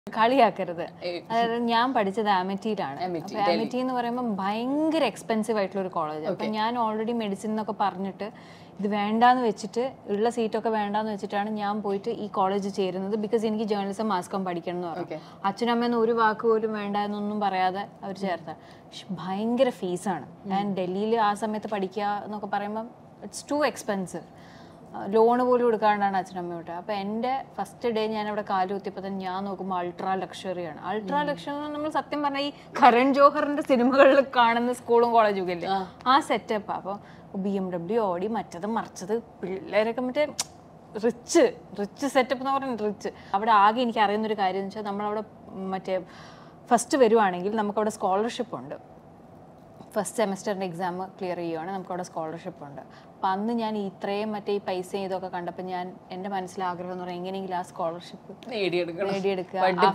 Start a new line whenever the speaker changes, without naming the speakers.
കളിയാക്കരുത്
ഏയ്.
അതായത് ഞാൻ പഠിച്ചത് ആമിറ്റിയിലാണ്
Amity,
അപ്പൊ ആമിറ്റി എന്ന് പറയുമ്പോൾ ഭയങ്കര എക്സ്പെൻസീവ് ആയിട്ടുള്ള ഒരു കോളേജ് അപ്പൊ ഞാൻ ഓൾറെഡി മെഡിസിൻ എന്നൊക്കെ പറഞ്ഞിട്ട് ഇത് വേണ്ടാന്ന് വെച്ചിട്ട് ഉള്ള സീറ്റൊക്കെ വേണ്ടാന്ന് വെച്ചിട്ടാണ് ഞാൻ പോയിട്ട് ഈ കോളേജ് ചേരുന്നത് ബിക്കോസ് എനിക്ക് ജേർണലിസം മാസ്കോം പഠിക്കണം എന്ന് പറഞ്ഞു അച്ഛനും അമ്മയൊന്നും ഒരു വാക്ക് പോലും വേണ്ട എന്നൊന്നും പറയാതെ അവർ ചേർത്ത ഭയങ്കര ഫീസാണ് ഞാൻ ഡൽഹിയിൽ ആ സമയത്ത് പഠിക്കുക എന്നൊക്കെ പറയുമ്പോൾ ഇറ്റ്സ് ടു എക്സ്പെൻസീവ് ലോണ് പോലും എടുക്കാണ്ടാണ് അച്ഛനമ്മ വിട്ടത് അപ്പോൾ എൻ്റെ ഫസ്റ്റ് ഡേ ഞാൻ അവിടെ കാലുകുത്തിയപ്പോൾ തന്നെ ഞാൻ നോക്കുമ്പോൾ അൾട്രാ ലക്ഷറിയാണ് അൾട്രാ ലക്ഷറി നമ്മൾ സത്യം പറഞ്ഞാൽ ഈ കരൺ ജോഹറിന്റെ സിനിമകളിൽ കാണുന്ന സ്കൂളും കോളേജും ഒക്കെ ഇല്ലേ ആ സെറ്റപ്പ് അപ്പോൾ ബി എം ഡബ്ല്യു ഓടി മറ്റത് മറിച്ചത് പിള്ളേരൊക്കെ മറ്റേ റിച്ച് റിച്ച് സെറ്റപ്പ് എന്ന് പറയുന്നത് റിച്ച് അവിടെ ആകെ എനിക്ക് അറിയുന്ന ഒരു കാര്യം എന്ന് വെച്ചാൽ നമ്മളവിടെ മറ്റേ ഫസ്റ്റ് വരുവാണെങ്കിൽ നമുക്കവിടെ സ്കോളർഷിപ്പ് ഉണ്ട് ഫസ്റ്റ് സെമസ്റ്ററിൻ്റെ എക്സാം ക്ലിയർ ചെയ്യുവാണ് നമുക്ക് അവിടെ സ്കോളർഷിപ്പ് ഉണ്ട് അപ്പം അന്ന് ഞാൻ ഇത്രയും മറ്റേ ഈ പൈസ ഇതൊക്കെ കണ്ടപ്പോൾ ഞാൻ എൻ്റെ മനസ്സിലാഗ്രഹം എന്ന് പറയുന്നത് എങ്ങനെയെങ്കിലും ആ സ്കോളർഷിപ്പ്
നേടിയെടുക്കണം
നേടിയെടുക്കുക